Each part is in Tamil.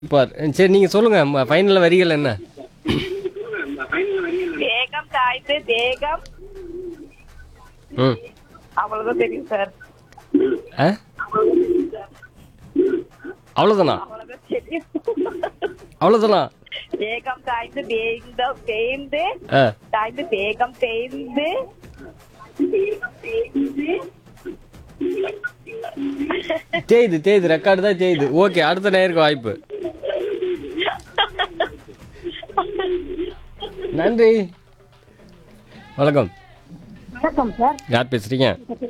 பார் சரி நீங்கள் சொல்லுங்கள் ஃபைனலில் வரிகள் என்ன தேகம் தாய்த்து தேகம் ம் அவ்வளவுதான் தெரியும் சார் ஆ அவ்வளோதானா அவ்வளவுதான் தெரியும் அவ்வளோதானா தேகம் தாய்ந்து தேய்ந்த தேய்ந்து ஆ தாய்ந்து தேகம் தேய்ந்து தேயுது தேயுது ரெக்கார்டு தான் தேயுது ஓகே அடுத்த நேருக்கு வாய்ப்பு நன்றி வணக்கம் வணக்கம் சார் யார் பேசுறீங்க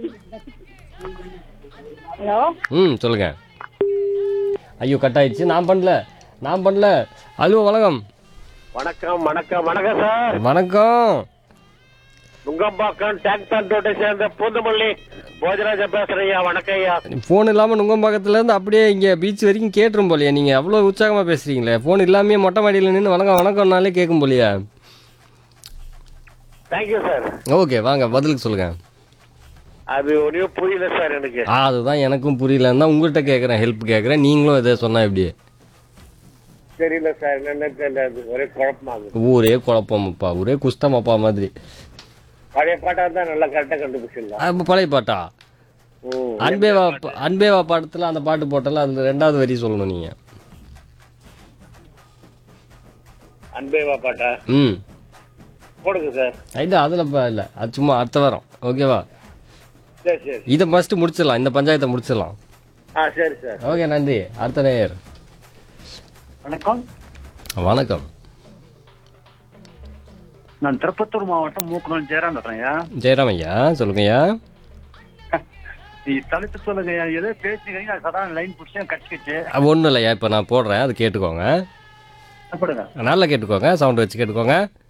ஹலோ ம் சொல்லுங்க ஐயோ கட் ஆயிடுச்சு நான் பண்ணல நான் பண்ணல ஹலோ வணக்கம் வணக்கம் வணக்கம் வணக்கம் சார் வணக்கம் நுங்கம்பாக்கம் டேங்க் ரோட்டை சேர்ந்த பூந்தமல்லி போஜராஜன் பேசுறேன் ஐயா வணக்கம் ஐயா ஃபோன் இல்லாமல் நுங்கம்பாக்கத்துலேருந்து அப்படியே இங்கே பீச் வரைக்கும் கேட்டுரும் போலையே நீங்கள் அவ்வளோ உற்சாகமாக பேசுகிறீங்களே ஃபோன் இல்லாமே மொட்டை மாடியில் நின்று வணக்கம் வணக்கம்னாலே கேட்கும் போலையா தேங்க்யூ சார் ஓகே வாங்க பதிலுக்கு சொல்லுங்கள் அது ஒன்றும் புரியல சார் எனக்கு ஆ அதுதான் எனக்கும் புரியலன்னு தான் உங்கள்கிட்ட கேட்குறேன் ஹெல்ப் கேட்குறேன் நீங்களும் இதை சொன்னா இப்படி தெரியல சார் என்னன்னு தெரியல அது ஒரே குழப்பமாகுது ஊரே குழப்பமப்பா ஒரே குஷ்டமப்பா மாதிரி பழைய பாட்டா தான் நல்லா கரெக்டாக கண்டுபிடிச்சிடலாம் அப்போ பழைய பாட்டா ம் அன்பேவா அன்பேவா பாடத்தில் அந்த பாட்டு போட்டால அதில் ரெண்டாவது வரி சொல்லணும் நீங்கள் அன்பேவா பாட்டா ம் போடுங்க சார் இல்லை அதில் இல்லை அது சும்மா அடுத்த வாரம் ஓகேவா சரி சரி இதை ஃபஸ்ட்டு முடிச்சிடலாம் இந்த பஞ்சாயத்தை முடிச்சிடலாம் ஆ சரி சார் ஓகே நன்றி அடுத்த நேயர் வணக்கம் வணக்கம் நான் திருப்பத்தூர் மாவட்டம் மூக்கனூர் ஜெயராம் பேசுறேன்யா ஜெயராம் ஐயா சொல்லுங்கய்யா நீ தலைப்பு சொல்லுங்கய்யா ஏதோ பேசுனீங்க நான் சதான் லைன் பிடிச்சேன் கட்டிக்கிச்சு ஒன்றும் இல்லையா இப்போ நான் போடுறேன் அது கேட்டுக்கோங்க போடுங்க நல்லா கேட்டுக்கோங்க சவுண்ட் வச்சு கேட்டுக்கோங்க